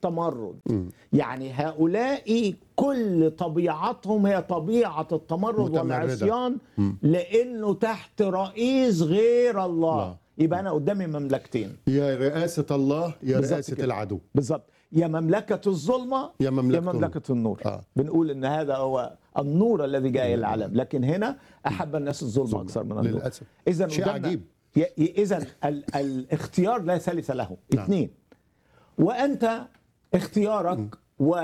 التمرد يعني هؤلاء كل طبيعتهم هي طبيعة التمرد متمردة. والعصيان لأنه تحت رئيس غير الله الله. يبقى أنا قدامي مملكتين يا رئاسة الله يا بالظبط رئاسة كده. العدو بالظبط يا مملكة الظلمة يا مملكة يا مملكة النور آه. بنقول إن هذا هو النور الذي جاء إلى العالم لكن هنا أحب الناس الظلم أكثر من النور للأسف. إذا شيء عجيب. إذا ال- الاختيار لا ثالث له نعم. اثنين وأنت اختيارك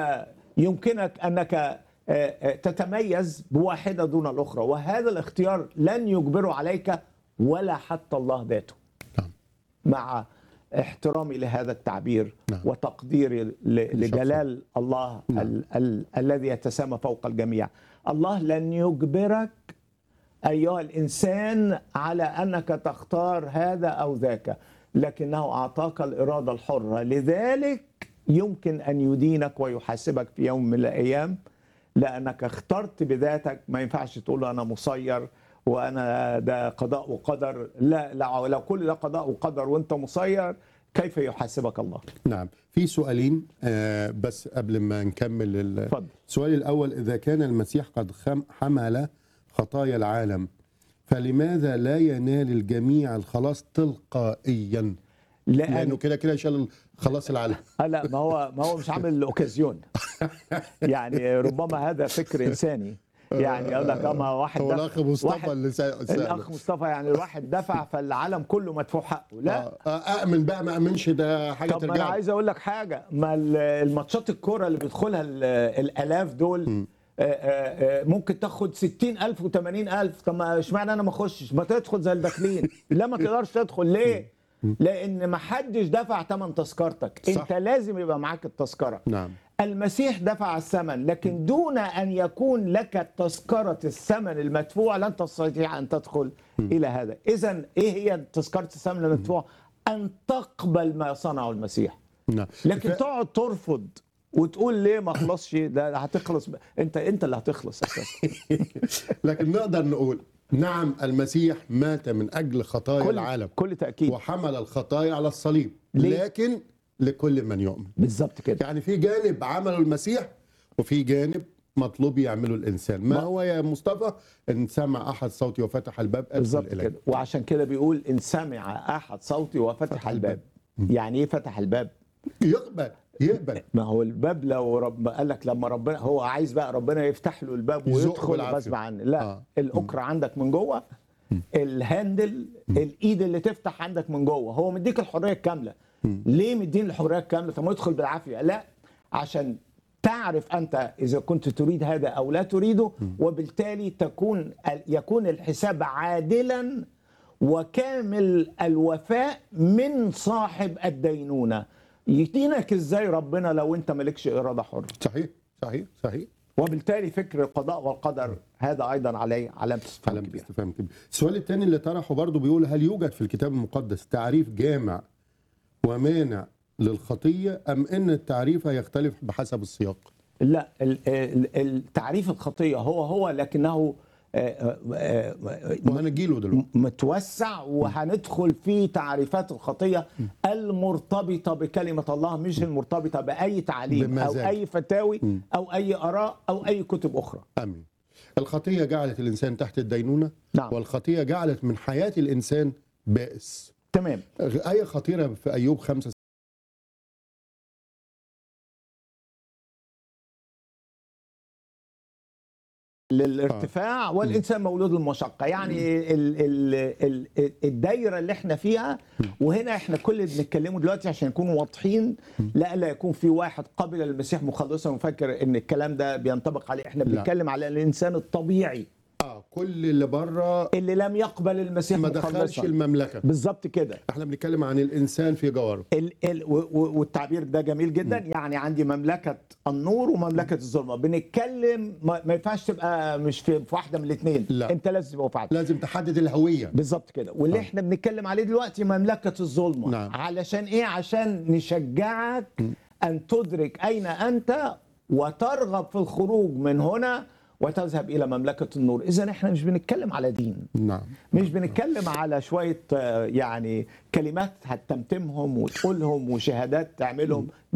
ويمكنك أنك آه، آه، تتميز بواحدة دون الأخرى وهذا الاختيار لن يجبره عليك ولا حتى الله ذاته نعم مع احترامي لهذا التعبير نعم. وتقديري ل- لجلال الله ال- ال- الذي يتسامى فوق الجميع الله لن يجبرك ايها الانسان على انك تختار هذا او ذاك لكنه اعطاك الاراده الحره لذلك يمكن ان يدينك ويحاسبك في يوم من الايام لانك اخترت بذاتك ما ينفعش تقول انا مسير وانا ده قضاء وقدر لا لا لو كل ده قضاء وقدر وانت مسير كيف يحاسبك الله نعم في سؤالين آه بس قبل ما نكمل ال- اتفضل. السؤال الأول إذا كان المسيح قد خم- حمل خطايا العالم فلماذا لا ينال الجميع الخلاص تلقائيا لأن لأنه كده كده شال خلاص العالم آه لا ما هو ما هو مش عامل الاوكازيون يعني ربما هذا فكر انساني يعني يقول لك اما واحد هو دفع- الأخ مصطفى واحد- اللي سا- سأله. الاخ مصطفى يعني الواحد دفع فالعالم كله مدفوع حقه لا آه، آه، أأمن بقى ما أأمنش ده حاجة طب ما انا ترجع له. عايز اقول لك حاجه ما ال- الماتشات الكوره اللي بيدخلها ال- الالاف دول آه، آه، آه، ممكن تاخد 60000 و80000 طب ما اشمعنى انا ما اخشش ما تدخل زي الداخلين لا ما تقدرش تدخل ليه لان ما حدش دفع ثمن تذكرتك صح. انت لازم يبقى معاك التذكره نعم المسيح دفع الثمن لكن دون ان يكون لك تذكره الثمن المدفوع لن تستطيع ان تدخل الى هذا اذا ايه هي تذكره الثمن المدفوع ان تقبل ما صنعه المسيح نعم لكن ف- تقعد ترفض وتقول ليه ما خلصش ده هتخلص ب... انت انت اللي هتخلص اساسا لكن نقدر نقول نعم المسيح مات من أجل خطايا كل العالم كل تاكيد وحمل الخطايا على الصليب ليه؟ لكن لكل من يؤمن بالظبط كده يعني في جانب عمله المسيح وفي جانب مطلوب يعمله الانسان ما ما- هو يا مصطفى ان سمع احد صوتي وفتح الباب ادخل بالظبط اليه كده وعشان كده بيقول ان سمع احد صوتي وفتح الباب يعني ايه فتح الباب يقبل يقبل ما هو الباب لو رب قال لك لما ربنا هو عايز بقى ربنا يفتح له الباب يزقه ويدخل بالعافية. غصب عنه لا آه. آه. الاكرة عندك من جوه الهاندل الايد اللي تفتح عندك من جوه هو مديك الحريه الكامله ليه مدين الحريه الكامله طب ما يدخل بالعافيه لا عشان تعرف انت اذا كنت تريد هذا او لا تريده وبالتالي تكون يكون الحساب عادلا وكامل الوفاء من صاحب الدينونه يدينك ازاي ربنا لو انت مالكش اراده حره صحيح صحيح صحيح وبالتالي فكر القضاء والقدر هذا ايضا عليه علامه استفهام علامة كبيره استفهام كبير السؤال الثاني اللي طرحه برضه بيقول هل يوجد في الكتاب المقدس تعريف جامع ومانع للخطيه ام ان التعريف يختلف بحسب السياق لا ال- ال- التعريف الخطيه هو هو لكنه آه، آه، آه، وهنجيله دلوقتي متوسع وهندخل في تعريفات الخطيه المرتبطه بكلمه الله مش المرتبطه باي تعليم او بمزاج. اي فتاوي او اي اراء او اي كتب اخرى امين الخطيه جعلت الانسان تحت الدينونه نعم. والخطيه جعلت من حياه الانسان بائس تمام آية خطيرة في أيوب خمسة للارتفاع والانسان مولود المشقه يعني ال ال ال الدايره اللي احنا فيها وهنا احنا كل اللي بنتكلمه دلوقتي عشان نكونوا واضحين لا يكون في واحد قبل المسيح مخلصا وفاكر ان الكلام ده بينطبق عليه احنا لا. بنتكلم على الانسان الطبيعي آه كل اللي بره اللي لم يقبل المسيح ما دخلش مخلصا المملكة بالظبط كده احنا بنتكلم عن الإنسان في جواره ال ال و- و- والتعبير ده جميل جدا يعني عندي مملكه النور ومملكه الظلمه بنتكلم ما, ما ينفعش تبقى مش في, في واحده من الاثنين لا. انت لازم تبقى في واحده لازم تحدد الهوية بالظبط كده واللي آه. احنا بنتكلم عليه دلوقتي مملكه الظلمه نعم. علشان ايه عشان نشجعك ان تدرك اين انت وترغب في الخروج من هنا وتذهب الى مملكه النور اذا احنا مش بنتكلم على دين نعم مش بنتكلم على شويه آه، يعني كلمات هتتمتمهم وتقولهم وشهادات تعملهم